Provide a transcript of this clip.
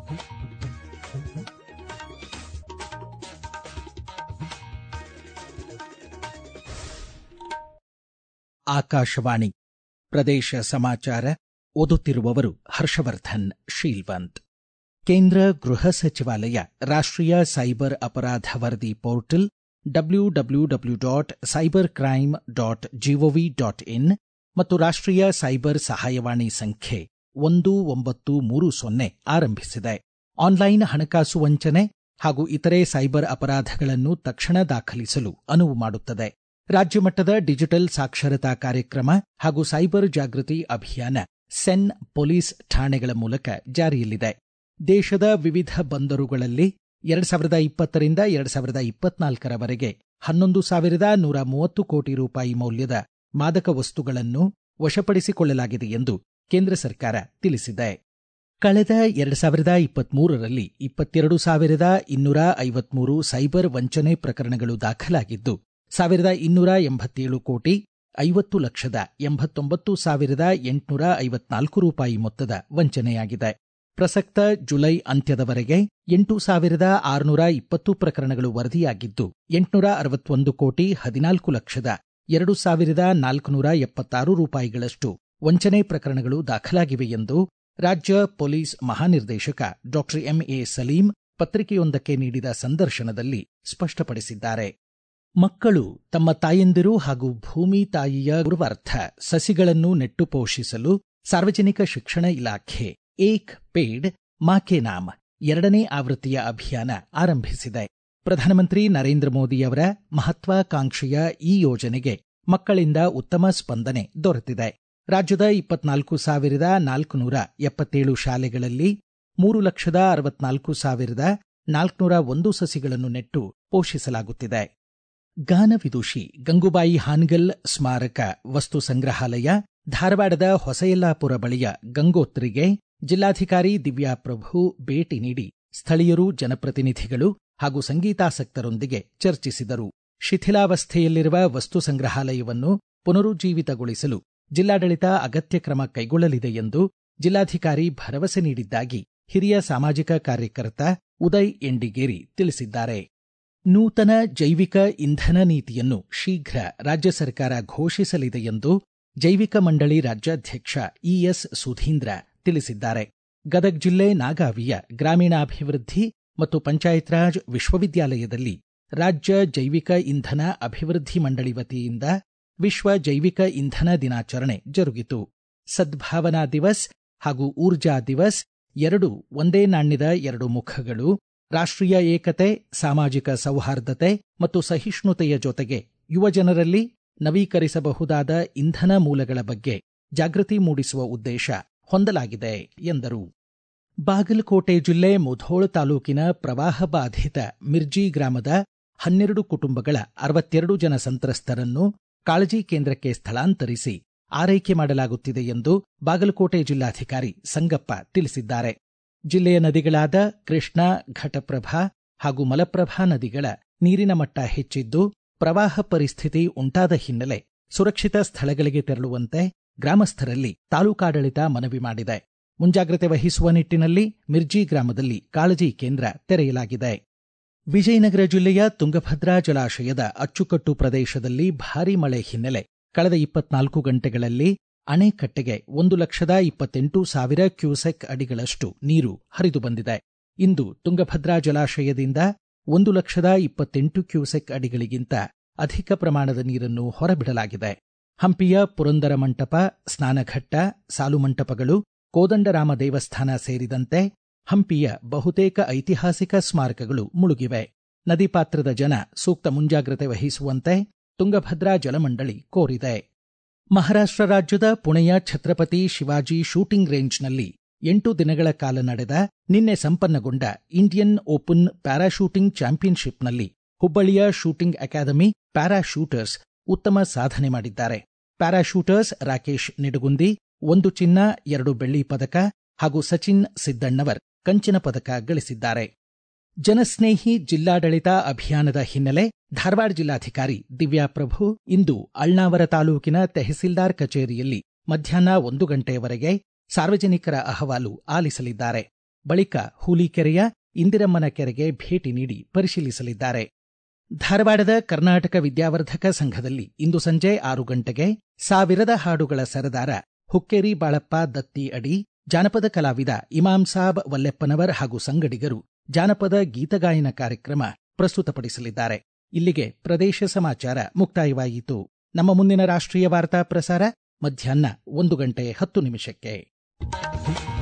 ಆಕಾಶವಾಣಿ ಪ್ರದೇಶ ಸಮಾಚಾರ ಓದುತ್ತಿರುವವರು ಹರ್ಷವರ್ಧನ್ ಶೀಲ್ವಂತ್ ಕೇಂದ್ರ ಗೃಹ ಸಚಿವಾಲಯ ರಾಷ್ಟ್ರೀಯ ಸೈಬರ್ ಅಪರಾಧ ವರದಿ portal W W W dot cyber crime dot gov dot in ಮತ್ತು ರಾಷ್ಟ್ರೀಯ ಸೈಬರ್ ಸಹಾಯವಾಣಿ ಸಂಖ್ಯೆ ಒಂದು ಒಂಬತ್ತು ಮೂರು ಸೊನ್ನೆ ಆರಂಭಿಸಿದೆ ಆನ್ಲೈನ್ ಹಣಕಾಸು ವಂಚನೆ ಹಾಗೂ ಇತರೆ ಸೈಬರ್ ಅಪರಾಧಗಳನ್ನು ತಕ್ಷಣ ದಾಖಲಿಸಲು ಅನುವು ಮಾಡುತ್ತದೆ ರಾಜ್ಯ ಮಟ್ಟದ ಡಿಜಿಟಲ್ ಸಾಕ್ಷರತಾ ಕಾರ್ಯಕ್ರಮ ಹಾಗೂ ಸೈಬರ್ ಜಾಗೃತಿ ಅಭಿಯಾನ ಸೆನ್ ಪೊಲೀಸ್ ಠಾಣೆಗಳ ಮೂಲಕ ಜಾರಿಯಲ್ಲಿದೆ ದೇಶದ ವಿವಿಧ ಬಂದರುಗಳಲ್ಲಿ ಎರಡ್ ಸಾವಿರದ ಇಪ್ಪತ್ತರಿಂದ ಎರಡ್ ಸಾವಿರದ ಇಪ್ಪತ್ನಾಲ್ಕರವರೆಗೆ ಹನ್ನೊಂದು ಸಾವಿರದ ನೂರ ಮೂವತ್ತು ಕೋಟಿ ರೂಪಾಯಿ ಮೌಲ್ಯದ ಮಾದಕ ವಸ್ತುಗಳನ್ನು ವಶಪಡಿಸಿಕೊಳ್ಳಲಾಗಿದೆ ಎಂದು ಕೇಂದ್ರ ಸರ್ಕಾರ ತಿಳಿಸಿದೆ ಕಳೆದ ಎರಡ್ ಸಾವಿರದ ಇಪ್ಪತ್ಮೂರರಲ್ಲಿ ಇಪ್ಪತ್ತೆರಡು ಸಾವಿರದ ಇನ್ನೂರ ಐವತ್ಮೂರು ಸೈಬರ್ ವಂಚನೆ ಪ್ರಕರಣಗಳು ದಾಖಲಾಗಿದ್ದು ಸಾವಿರದ ಇನ್ನೂರ ಎಂಬತ್ತೇಳು ಕೋಟಿ ಐವತ್ತು ಲಕ್ಷದ ಎಂಬತ್ತೊಂಬತ್ತು ಸಾವಿರದ ಎಂಟುನೂರ ಐವತ್ನಾಲ್ಕು ರೂಪಾಯಿ ಮೊತ್ತದ ವಂಚನೆಯಾಗಿದೆ ಪ್ರಸಕ್ತ ಜುಲೈ ಅಂತ್ಯದವರೆಗೆ ಎಂಟು ಸಾವಿರದ ಆರುನೂರ ಇಪ್ಪತ್ತು ಪ್ರಕರಣಗಳು ವರದಿಯಾಗಿದ್ದು ಎಂಟುನೂರ ಅರವತ್ತೊಂದು ಕೋಟಿ ಹದಿನಾಲ್ಕು ಲಕ್ಷದ ಎರಡು ಸಾವಿರದ ನಾಲ್ಕುನೂರ ಎಪ್ಪತ್ತಾರು ರೂಪಾಯಿಗಳಷ್ಟು ವಂಚನೆ ಪ್ರಕರಣಗಳು ದಾಖಲಾಗಿವೆ ಎಂದು ರಾಜ್ಯ ಪೊಲೀಸ್ ಮಹಾನಿರ್ದೇಶಕ ಡಾಕ್ಟರ್ ಎಂಎ ಸಲೀಂ ಪತ್ರಿಕೆಯೊಂದಕ್ಕೆ ನೀಡಿದ ಸಂದರ್ಶನದಲ್ಲಿ ಸ್ಪಷ್ಟಪಡಿಸಿದ್ದಾರೆ ಮಕ್ಕಳು ತಮ್ಮ ತಾಯಂದಿರು ಹಾಗೂ ಭೂಮಿ ತಾಯಿಯ ಗೌರವಾರ್ಥ ಸಸಿಗಳನ್ನು ನೆಟ್ಟು ಪೋಷಿಸಲು ಸಾರ್ವಜನಿಕ ಶಿಕ್ಷಣ ಇಲಾಖೆ ಏಕ್ ಪೇಡ್ ಮಾಕೆ ನಾಮ್ ಎರಡನೇ ಆವೃತ್ತಿಯ ಅಭಿಯಾನ ಆರಂಭಿಸಿದೆ ಪ್ರಧಾನಮಂತ್ರಿ ನರೇಂದ್ರ ಮೋದಿಯವರ ಮಹತ್ವಾಕಾಂಕ್ಷೆಯ ಈ ಯೋಜನೆಗೆ ಮಕ್ಕಳಿಂದ ಉತ್ತಮ ಸ್ಪಂದನೆ ದೊರೆತಿದೆ ರಾಜ್ಯದ ಇಪ್ಪತ್ನಾಲ್ಕು ಸಾವಿರದ ನಾಲ್ಕುನೂರ ಎಪ್ಪತ್ತೇಳು ಶಾಲೆಗಳಲ್ಲಿ ಮೂರು ಲಕ್ಷದ ಅರವತ್ನಾಲ್ಕು ಸಾವಿರದ ನಾಲ್ಕುನೂರ ಒಂದು ಸಸಿಗಳನ್ನು ನೆಟ್ಟು ಪೋಷಿಸಲಾಗುತ್ತಿದೆ ಗಾನ ವಿದುಷಿ ಗಂಗುಬಾಯಿ ಹಾನ್ಗಲ್ ಸ್ಮಾರಕ ವಸ್ತು ಸಂಗ್ರಹಾಲಯ ಧಾರವಾಡದ ಹೊಸಯಲ್ಲಾಪುರ ಬಳಿಯ ಗಂಗೋತ್ರಿಗೆ ಜಿಲ್ಲಾಧಿಕಾರಿ ದಿವ್ಯಾ ಪ್ರಭು ಭೇಟಿ ನೀಡಿ ಸ್ಥಳೀಯರು ಜನಪ್ರತಿನಿಧಿಗಳು ಹಾಗೂ ಸಂಗೀತಾಸಕ್ತರೊಂದಿಗೆ ಚರ್ಚಿಸಿದರು ಶಿಥಿಲಾವಸ್ಥೆಯಲ್ಲಿರುವ ವಸ್ತು ಸಂಗ್ರಹಾಲಯವನ್ನು ಪುನರುಜ್ಜೀವಿತಗೊಳಿಸಲು ಜಿಲ್ಲಾಡಳಿತ ಅಗತ್ಯ ಕ್ರಮ ಕೈಗೊಳ್ಳಲಿದೆ ಎಂದು ಜಿಲ್ಲಾಧಿಕಾರಿ ಭರವಸೆ ನೀಡಿದ್ದಾಗಿ ಹಿರಿಯ ಸಾಮಾಜಿಕ ಕಾರ್ಯಕರ್ತ ಉದಯ್ ಎಂಡಿಗೇರಿ ತಿಳಿಸಿದ್ದಾರೆ ನೂತನ ಜೈವಿಕ ಇಂಧನ ನೀತಿಯನ್ನು ಶೀಘ್ರ ರಾಜ್ಯ ಸರ್ಕಾರ ಘೋಷಿಸಲಿದೆ ಎಂದು ಜೈವಿಕ ಮಂಡಳಿ ರಾಜ್ಯಾಧ್ಯಕ್ಷ ಇಎಸ್ ಸುಧೀಂದ್ರ ತಿಳಿಸಿದ್ದಾರೆ ಗದಗ ಜಿಲ್ಲೆ ನಾಗಾವಿಯ ಗ್ರಾಮೀಣಾಭಿವೃದ್ಧಿ ಮತ್ತು ಪಂಚಾಯತ್ ರಾಜ್ ವಿಶ್ವವಿದ್ಯಾಲಯದಲ್ಲಿ ರಾಜ್ಯ ಜೈವಿಕ ಇಂಧನ ಅಭಿವೃದ್ಧಿ ಮಂಡಳಿ ವತಿಯಿಂದ ವಿಶ್ವ ಜೈವಿಕ ಇಂಧನ ದಿನಾಚರಣೆ ಜರುಗಿತು ಸದ್ಭಾವನಾ ದಿವಸ್ ಹಾಗೂ ಊರ್ಜಾ ದಿವಸ್ ಎರಡು ಒಂದೇ ನಾಣ್ಯದ ಎರಡು ಮುಖಗಳು ರಾಷ್ಟ್ರೀಯ ಏಕತೆ ಸಾಮಾಜಿಕ ಸೌಹಾರ್ದತೆ ಮತ್ತು ಸಹಿಷ್ಣುತೆಯ ಜೊತೆಗೆ ಯುವಜನರಲ್ಲಿ ನವೀಕರಿಸಬಹುದಾದ ಇಂಧನ ಮೂಲಗಳ ಬಗ್ಗೆ ಜಾಗೃತಿ ಮೂಡಿಸುವ ಉದ್ದೇಶ ಹೊಂದಲಾಗಿದೆ ಎಂದರು ಬಾಗಲಕೋಟೆ ಜಿಲ್ಲೆ ಮುಧೋಳ ತಾಲೂಕಿನ ಪ್ರವಾಹ ಬಾಧಿತ ಮಿರ್ಜಿ ಗ್ರಾಮದ ಹನ್ನೆರಡು ಕುಟುಂಬಗಳ ಅರವತ್ತೆರಡು ಜನ ಸಂತ್ರಸ್ತರನ್ನು ಕಾಳಜಿ ಕೇಂದ್ರಕ್ಕೆ ಸ್ಥಳಾಂತರಿಸಿ ಆರೈಕೆ ಮಾಡಲಾಗುತ್ತಿದೆ ಎಂದು ಬಾಗಲಕೋಟೆ ಜಿಲ್ಲಾಧಿಕಾರಿ ಸಂಗಪ್ಪ ತಿಳಿಸಿದ್ದಾರೆ ಜಿಲ್ಲೆಯ ನದಿಗಳಾದ ಕೃಷ್ಣಾ ಘಟಪ್ರಭಾ ಹಾಗೂ ಮಲಪ್ರಭಾ ನದಿಗಳ ನೀರಿನ ಮಟ್ಟ ಹೆಚ್ಚಿದ್ದು ಪ್ರವಾಹ ಪರಿಸ್ಥಿತಿ ಉಂಟಾದ ಹಿನ್ನೆಲೆ ಸುರಕ್ಷಿತ ಸ್ಥಳಗಳಿಗೆ ತೆರಳುವಂತೆ ಗ್ರಾಮಸ್ಥರಲ್ಲಿ ತಾಲೂಕಾಡಳಿತ ಮನವಿ ಮಾಡಿದೆ ಮುಂಜಾಗ್ರತೆ ವಹಿಸುವ ನಿಟ್ಟಿನಲ್ಲಿ ಮಿರ್ಜಿ ಗ್ರಾಮದಲ್ಲಿ ಕಾಳಜಿ ಕೇಂದ್ರ ತೆರೆಯಲಾಗಿದೆ ವಿಜಯನಗರ ಜಿಲ್ಲೆಯ ತುಂಗಭದ್ರಾ ಜಲಾಶಯದ ಅಚ್ಚುಕಟ್ಟು ಪ್ರದೇಶದಲ್ಲಿ ಭಾರೀ ಮಳೆ ಹಿನ್ನೆಲೆ ಕಳೆದ ಇಪ್ಪತ್ನಾಲ್ಕು ಗಂಟೆಗಳಲ್ಲಿ ಅಣೆಕಟ್ಟೆಗೆ ಒಂದು ಲಕ್ಷದ ಇಪ್ಪತ್ತೆಂಟು ಸಾವಿರ ಕ್ಯೂಸೆಕ್ ಅಡಿಗಳಷ್ಟು ನೀರು ಹರಿದು ಬಂದಿದೆ ಇಂದು ತುಂಗಭದ್ರಾ ಜಲಾಶಯದಿಂದ ಒಂದು ಲಕ್ಷದ ಇಪ್ಪತ್ತೆಂಟು ಕ್ಯೂಸೆಕ್ ಅಡಿಗಳಿಗಿಂತ ಅಧಿಕ ಪ್ರಮಾಣದ ನೀರನ್ನು ಹೊರಬಿಡಲಾಗಿದೆ ಹಂಪಿಯ ಪುರಂದರ ಮಂಟಪ ಸ್ನಾನಘಟ್ಟ ಸಾಲುಮಂಟಪಗಳು ಕೋದಂಡರಾಮ ದೇವಸ್ಥಾನ ಸೇರಿದಂತೆ ಹಂಪಿಯ ಬಹುತೇಕ ಐತಿಹಾಸಿಕ ಸ್ಮಾರಕಗಳು ಮುಳುಗಿವೆ ನದಿ ಪಾತ್ರದ ಜನ ಸೂಕ್ತ ಮುಂಜಾಗ್ರತೆ ವಹಿಸುವಂತೆ ತುಂಗಭದ್ರಾ ಜಲಮಂಡಳಿ ಕೋರಿದೆ ಮಹಾರಾಷ್ಟ್ರ ರಾಜ್ಯದ ಪುಣೆಯ ಛತ್ರಪತಿ ಶಿವಾಜಿ ಶೂಟಿಂಗ್ ರೇಂಜ್ನಲ್ಲಿ ಎಂಟು ದಿನಗಳ ಕಾಲ ನಡೆದ ನಿನ್ನೆ ಸಂಪನ್ನಗೊಂಡ ಇಂಡಿಯನ್ ಓಪನ್ ಪ್ಯಾರಾಶೂಟಿಂಗ್ ಚಾಂಪಿಯನ್ಶಿಪ್ನಲ್ಲಿ ಹುಬ್ಬಳ್ಳಿಯ ಶೂಟಿಂಗ್ ಅಕಾಡೆಮಿ ಪ್ಯಾರಾಶೂಟರ್ಸ್ ಉತ್ತಮ ಸಾಧನೆ ಮಾಡಿದ್ದಾರೆ ಪ್ಯಾರಾಶೂಟರ್ಸ್ ರಾಕೇಶ್ ನಿಡುಗುಂದಿ ಒಂದು ಚಿನ್ನ ಎರಡು ಬೆಳ್ಳಿ ಪದಕ ಹಾಗೂ ಸಚಿನ್ ಸಿದ್ದಣ್ಣವರ್ ಕಂಚಿನ ಪದಕ ಗಳಿಸಿದ್ದಾರೆ ಜನಸ್ನೇಹಿ ಜಿಲ್ಲಾಡಳಿತ ಅಭಿಯಾನದ ಹಿನ್ನೆಲೆ ಧಾರವಾಡ ಜಿಲ್ಲಾಧಿಕಾರಿ ದಿವ್ಯಾ ಪ್ರಭು ಇಂದು ಅಳ್ನಾವರ ತಾಲೂಕಿನ ತೆಹಸೀಲ್ದಾರ್ ಕಚೇರಿಯಲ್ಲಿ ಮಧ್ಯಾಹ್ನ ಒಂದು ಗಂಟೆಯವರೆಗೆ ಸಾರ್ವಜನಿಕರ ಅಹವಾಲು ಆಲಿಸಲಿದ್ದಾರೆ ಬಳಿಕ ಹೂಲಿಕೆರೆಯ ಇಂದಿರಮ್ಮನ ಕೆರೆಗೆ ಭೇಟಿ ನೀಡಿ ಪರಿಶೀಲಿಸಲಿದ್ದಾರೆ ಧಾರವಾಡದ ಕರ್ನಾಟಕ ವಿದ್ಯಾವರ್ಧಕ ಸಂಘದಲ್ಲಿ ಇಂದು ಸಂಜೆ ಆರು ಗಂಟೆಗೆ ಸಾವಿರದ ಹಾಡುಗಳ ಸರದಾರ ಹುಕ್ಕೇರಿ ಬಾಳಪ್ಪ ದತ್ತಿ ಅಡಿ ಜಾನಪದ ಕಲಾವಿದ ಇಮಾಂ ಸಾಬ್ ವಲ್ಲೆಪ್ಪನವರ್ ಹಾಗೂ ಸಂಗಡಿಗರು ಜಾನಪದ ಗೀತಗಾಯನ ಕಾರ್ಯಕ್ರಮ ಪ್ರಸ್ತುತಪಡಿಸಲಿದ್ದಾರೆ ಇಲ್ಲಿಗೆ ಪ್ರದೇಶ ಸಮಾಚಾರ ಮುಕ್ತಾಯವಾಯಿತು ನಮ್ಮ ಮುಂದಿನ ರಾಷ್ಟ್ರೀಯ ವಾರ್ತಾ ಪ್ರಸಾರ ಮಧ್ಯಾಹ್ನ ಒಂದು ಗಂಟೆ ಹತ್ತು ನಿಮಿಷಕ್ಕೆ